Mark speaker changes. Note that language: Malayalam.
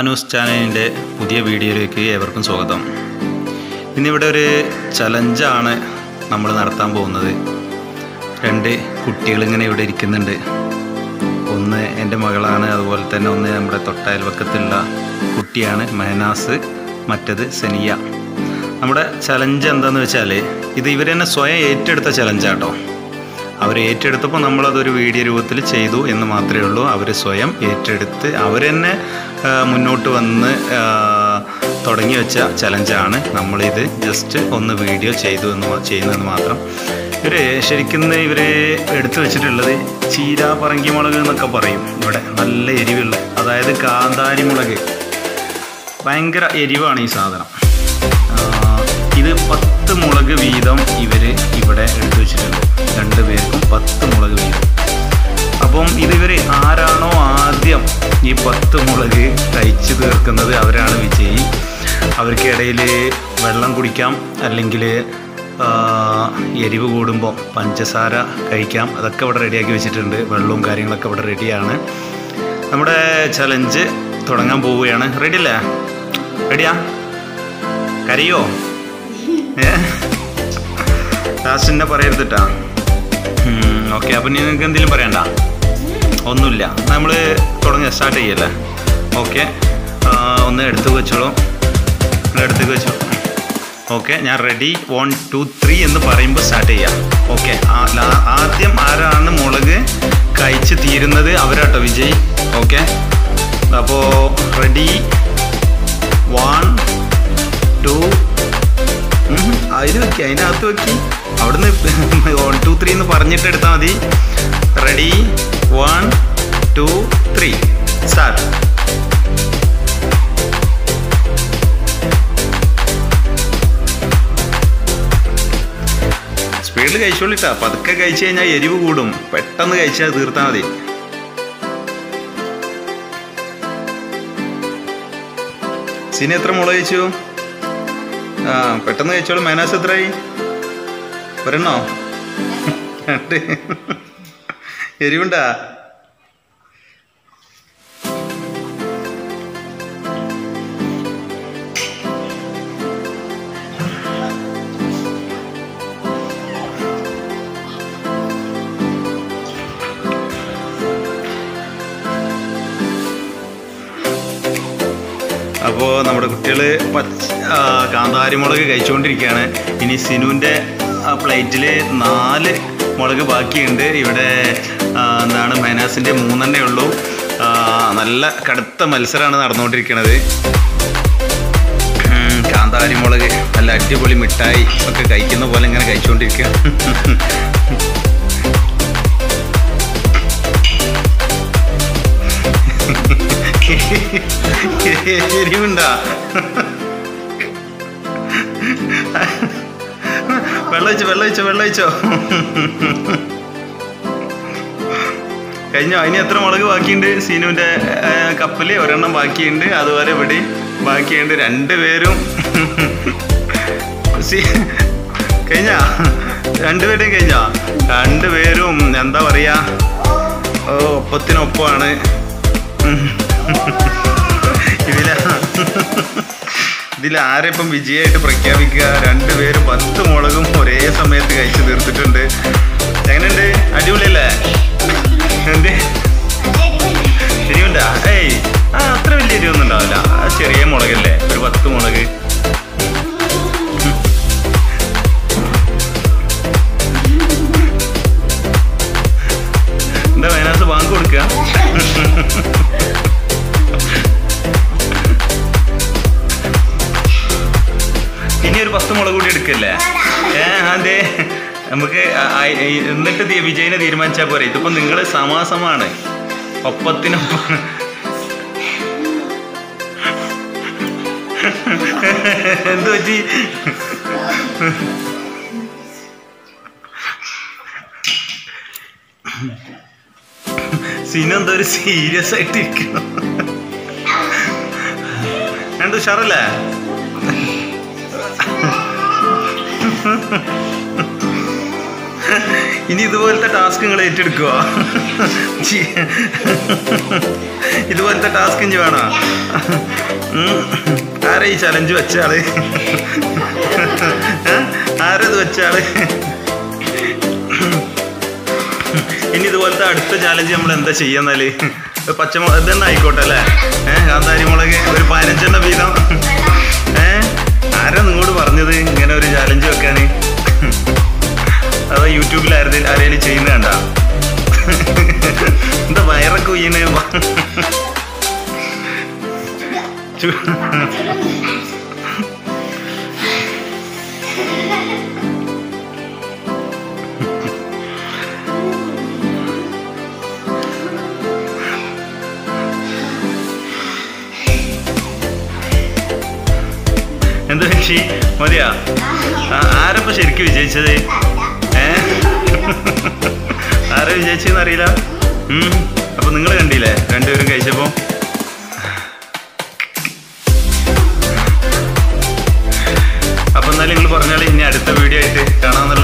Speaker 1: ആനൂസ് ചാനലിൻ്റെ പുതിയ വീഡിയോയിലേക്ക് ഏവർക്കും സ്വാഗതം ഇന്നിവിടെ ഒരു ചലഞ്ചാണ് നമ്മൾ നടത്താൻ പോകുന്നത് രണ്ട് കുട്ടികളിങ്ങനെ ഇവിടെ ഇരിക്കുന്നുണ്ട് ഒന്ന് എൻ്റെ മകളാണ് അതുപോലെ തന്നെ ഒന്ന് നമ്മുടെ തൊട്ടയൽവക്കത്തുള്ള കുട്ടിയാണ് മെഹനാസ് മറ്റത് സെനിയ നമ്മുടെ ചലഞ്ച് എന്താണെന്ന് വെച്ചാൽ ഇത് ഇവർ തന്നെ സ്വയം ഏറ്റെടുത്ത ചലഞ്ചാട്ടോ അവർ ഏറ്റെടുത്തപ്പോൾ നമ്മളതൊരു വീഡിയോ രൂപത്തിൽ ചെയ്തു എന്ന് മാത്രമേ ഉള്ളൂ അവർ സ്വയം ഏറ്റെടുത്ത് അവർ തന്നെ ആ, മുന്നോട്ട് വന്ന് ആ, തുടങ്ങി വെച്ച ചലഞ്ചാണ് നമ്മളിത് ജസ്റ്റ് ഒന്ന് വീഡിയോ ചെയ്തു എന്ന് മാ- ചെയ്യുന്നതെന്ന് മാത്രം ഇവർ ശരിക്കും ഇവർ എടുത്തു വെച്ചിട്ടുള്ളത് ചീര പറങ്കി മുളക് എന്നൊക്കെ പറയും ഇവിടെ നല്ല എരിവുള്ള അതായത് കാന്താരി മുളക് ഭയങ്കര എരിവാണ് ഈ സാധനം ആ, ഇത് പത്ത് മുളക് വീതം ഇവർ ഇവിടെ എടുത്തു വെച്ചിട്ടുണ്ട് രണ്ട് പേർക്കും പത്ത് മുളക് വീതം അപ്പം ഇതിവർ ആരാണോ ആദ്യം ഈ പത്ത് മുളക് കഴിച്ചു തീർക്കുന്നത് അവരാണ് വിജയി അവർക്കിടയിൽ വെള്ളം കുടിക്കാം അല്ലെങ്കിൽ എരിവ് കൂടുമ്പോൾ പഞ്ചസാര കഴിക്കാം അതൊക്കെ ഇവിടെ റെഡിയാക്കി വെച്ചിട്ടുണ്ട് വെള്ളവും കാര്യങ്ങളൊക്കെ ഇവിടെ റെഡിയാണ് നമ്മുടെ ചലഞ്ച് തുടങ്ങാൻ പോവുകയാണ് റെഡി അല്ലേ റെഡിയാ കരയോ ഏ ലാസ്റ്റ് പറയരുതിട്ടാ ഓക്കെ അപ്പം നിങ്ങൾക്ക് എന്തെങ്കിലും പറയണ്ട ഒന്നുമില്ല നമ്മൾ തുടങ്ങി സ്റ്റാർട്ട് ചെയ്യല്ലേ ഓക്കെ ഒന്ന് എടുത്ത് വെച്ചോളൂ നിങ്ങൾ എടുത്ത് വെച്ചോ ഓക്കെ ഞാൻ റെഡി വൺ ടു ത്രീ എന്ന് പറയുമ്പോൾ സ്റ്റാർട്ട് ചെയ്യാം ഓക്കെ ആദ്യം ആരാണ് മുളക് കഴിച്ച് തീരുന്നത് അവരാട്ടോ വിജയ് ഓക്കെ അപ്പോൾ റെഡി വൺ ടു അതിന് വെക്കി അതിനകത്ത് വെക്കി അവിടുന്ന് വൺ ടു ത്രീ എന്ന് പറഞ്ഞിട്ട് എടുത്താൽ മതി ready one two three start സ്പീഡിൽ കഴിച്ചോളിട്ടാ പതുക്കെ കഴിച്ചു കഴിഞ്ഞാൽ എരിവ് കൂടും പെട്ടെന്ന് കഴിച്ചാൽ തീർത്താൽ മതി സിനി എത്ര മുളക് കഴിച്ചു ആ പെട്ടെന്ന് കഴിച്ചോളൂ മൈനാസ് എത്രയായി ഒരെണ്ണോ രണ്ട് എരിവുണ്ടാ അപ്പോൾ നമ്മുടെ കുട്ടികൾ പച്ച ആ, കാന്താരി മുളക് കഴിച്ചുകൊണ്ടിരിക്കുകയാണ് ഇനി സിനുവിൻ്റെ പ്ലേറ്റിൽ നാല് മുളക് ബാക്കിയുണ്ട് ഇവിടെ ആ, എന്താണ് മൈനാസിൻ്റെ മൂന്നെണ്ണേ ഉള്ളൂ ആ, നല്ല കടുത്ത മത്സരമാണ് നടന്നുകൊണ്ടിരിക്കുന്നത് ഉം, കാന്താരി മുളക് നല്ല അടിപൊളി മിഠായി ഒക്കെ കഴിക്കുന്ന പോലെ ഇങ്ങനെ കഴിച്ചുകൊണ്ടിരിക്കുക എരിവുണ്ടാ വെള്ളമൊഴിച്ചോ വെള്ളമൊഴിച്ചോ വെള്ളമൊഴിച്ചോ കഴിഞ്ഞോ ഇനി എത്ര മുളക് ബാക്കിയുണ്ട് സീനുവിൻ്റെ കപ്പിൽ ഒരെണ്ണം ബാക്കിയുണ്ട് അതുപോലെ ഇവിടെ ബാക്കിയുണ്ട് രണ്ടുപേരും സീ- കഴിഞ്ഞാ രണ്ടുപേരുടെയും കഴിഞ്ഞാ രണ്ടുപേരും എന്താ പറയാ ഓ ഒപ്പത്തിനൊപ്പമാണ് ഇതില ഇതിൽ ആരെപ്പം വിജയമായിട്ട് പ്രഖ്യാപിക്കുക രണ്ടുപേരും പത്ത് മുളകും ഒരേ സമയത്ത് കഴിച്ചു തീർത്തിട്ടുണ്ട് എങ്ങനെയുണ്ട് അടിപൊളിയല്ലേ എന്ത് എരിവുണ്ടാ ഏയ് ആ അത്ര വലിയ എരിവൊന്നും ഉണ്ടാവില്ല ആ ചെറിയ മുളകല്ലേ ഒരു പത്ത് മുളക് എന്താ വയനാട്ട് ബാങ്ക് കൊടുക്കുക ഇനി ഒരു പത്ത് മുളക് കൂടി എടുക്കല്ലേ ഏ അതെ നമുക്ക് ആ- ആ- ഈ- എന്നിട്ട് ദി- വിജയിനെ തീരുമാനിച്ചാൽ പോരെ ഇതിപ്പോ നിങ്ങൾ സമാസമാണ് ഒപ്പത്തിനൊപ്പം എന്ത് പറ്റി സിന എന്തോ ഒരു സീരിയസ് ആയിട്ട് ഇരിക്കണം എന്ത് ഉഷാറല്ലേ ഇനി ഇതുപോലത്തെ ടാസ്ക് നിങ്ങൾ ഏറ്റെടുക്കുക ഇതുപോലത്തെ ടാസ്ക് ഇനി വേണോ ഉം. ആരാ ഈ ചലഞ്ച് വെച്ച ആള് ഏ? ആരാ ഇത് വെച്ച ആള് ഇനി ഇതുപോലത്തെ അടുത്ത ചാലഞ്ച് നമ്മൾ എന്താ ചെയ്യാന്നാല് പച്ചമുളക് ഇതന്നെ ആയിക്കോട്ടെ അല്ലേ ഏഹ് കാന്താരി മുളക് ഒരു പതിനഞ്ചെണ്ണം വീതം ഏഹ് ആരാ നിങ്ങളോട് പറഞ്ഞത് ഇങ്ങനെ ഒരു ചാലഞ്ച് വെക്കാന് അതോ യൂട്യൂബിൽ ആരുടെ ആരെങ്കിലും ചെയ്യുന്ന കണ്ട എന്താ വയറൊക്കെ ഉയ്യണേ ചു- എന്താ ചേച്ചി മതിയാ ആ- ആരപ്പ ശരിക്കും വിജയിച്ചത് ഏ ആരാ വിജയിച്ചെന്ന് അറിയില്ല ഉം. അപ്പൊ നിങ്ങൾ കണ്ടില്ലേ രണ്ടുപേരും കഴിച്ചപ്പോ അപ്പൊ എന്നാലും നിങ്ങൾ പറഞ്ഞാൽ ഇനി അടുത്ത വീഡിയോ ആയിട്ട് കാണാന്നുള്ള